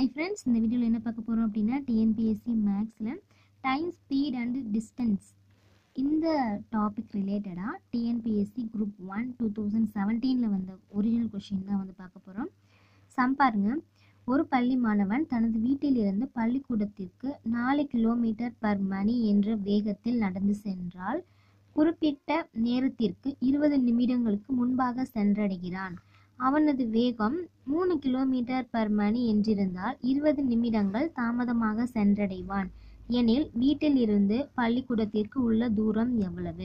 hi friends இந்த வீடியோவில் என்ன பார்க்க போகிறோம் அப்படின்னா டிஎன்பிஎஸ்சி மேக்ஸில் டைம் ஸ்பீட் அண்ட் டிஸ்டன்ஸ் இந்த டாபிக் ரிலேட்டடாக TNPSC group one two thousand செவன்டீனில் வந்த ஒரிஜினல் கொஷின் தான் வந்து பார்க்க போகிறோம் சம் பாருங்க ஒரு பள்ளி மாணவன் தனது வீட்டிலிருந்து பள்ளிக்கூடத்திற்கு நாலு கிலோமீட்டர் பர் மணி என்ற வேகத்தில் நடந்து சென்றால் குறிப்பிட்ட நேரத்திற்கு இருபது நிமிடங்களுக்கு முன்பாக சென்றடைகிறான் அவனது வேகம் மூணு கிலோமீட்டர் பர் மணி என்றிருந்தால் இருபது நிமிடங்கள் தாமதமாக சென்றடைவான் எனில் வீட்டில் இருந்து பள்ளிக்கூடத்திற்கு உள்ள தூரம் எவ்வளவு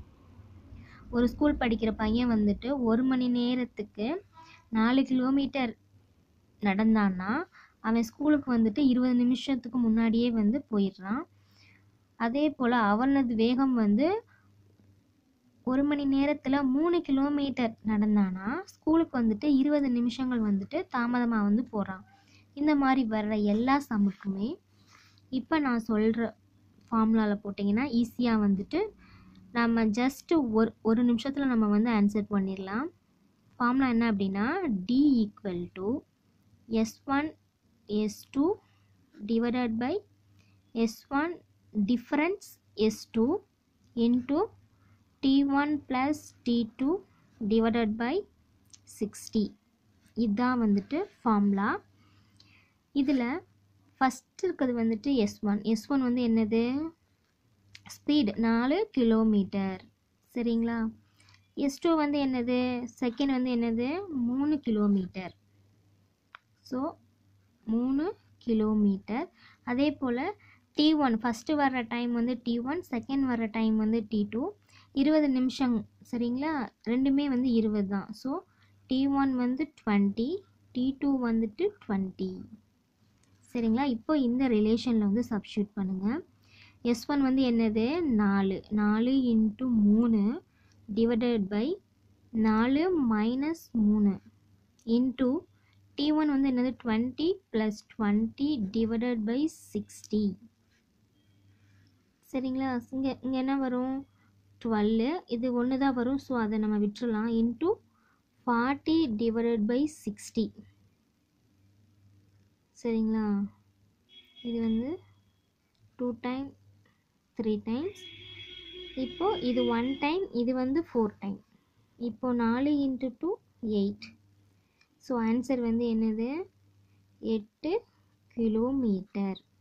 ஒரு ஸ்கூல் படிக்கிற பையன் வந்துட்டு ஒரு மணி நேரத்துக்கு நாலு கிலோமீட்டர் நடந்தான்னா அவன் ஸ்கூலுக்கு வந்துட்டு இருபது நிமிஷத்துக்கு முன்னாடியே வந்து போயிடுறான் அதே போல் அவனது வேகம் வந்து ஒரு மணி நேரத்தில் மூணு கிலோமீட்டர் நடந்தானா ஸ்கூலுக்கு வந்துட்டு இருபது நிமிஷங்கள் வந்துட்டு தாமதமாக வந்து போகிறான் இந்த மாதிரி வர்ற எல்லா சமுக்குமே இப்போ நான் சொல்கிற ஃபார்முலாவில் போட்டிங்கன்னா ஈஸியாக வந்துட்டு நம்ம ஜஸ்ட்டு ஒரு ஒரு நிமிஷத்தில் நம்ம வந்து ஆன்சர் பண்ணிடலாம் ஃபார்முலா என்ன அப்படின்னா T equal to S one S two divided by S one difference S two into T1 plus T2 divided by 60 இதுதான் வந்துட்டு ஃபார்முலா இதில் ஃபஸ்ட் இருக்கிறது வந்துட்டு எஸ் ஒன் எஸ் ஒன் வந்து என்னது ஸ்பீடு நாலு கிலோமீட்டர் சரிங்களா எஸ் டூ வந்து என்னது செகண்ட் வந்து என்னது மூணு கிலோமீட்டர் ஸோ மூணு கிலோமீட்டர் அதே போல் டி ஒன் ஃபஸ்ட்டு வர்ற டைம் வந்து டி ஒன் செகண்ட் வர்ற டைம் வந்து டி டூ இருபது நிமிஷம் சரிங்களா ரெண்டுமே வந்து இருபது தான் ஸோ டி ஒன் வந்து டுவெண்ட்டி டி டூ வந்துட்டு டுவெண்ட்டி சரிங்களா இப்போ இந்த ரிலேஷனில் வந்து சப்ஸ்டியூட் பண்ணுங்கள் எஸ் ஒன் வந்து என்னது நாலு நாலு இன்ட்டு மூணு டிவைடட் பை நாலு மைனஸ் மூணு இன்ட்டு டி ஒன் வந்து என்னது twenty plus twenty divided by sixty சரிங்களா இங்கே இங்கே என்ன வரும் டுவெல்லு இது ஒன்று தான் வரும் ஸோ அதை நம்ம விட்டுறலாம் into forty divided by sixty சரிங்களா இது வந்து டூ டைம் த்ரீ டைம்ஸ் இப்போது இது ஒன் டைம் இது வந்து ஃபோர் டைம் இப்போது நாலு into two eight so answer வந்து என்னது எட்டு கிலோமீட்டர்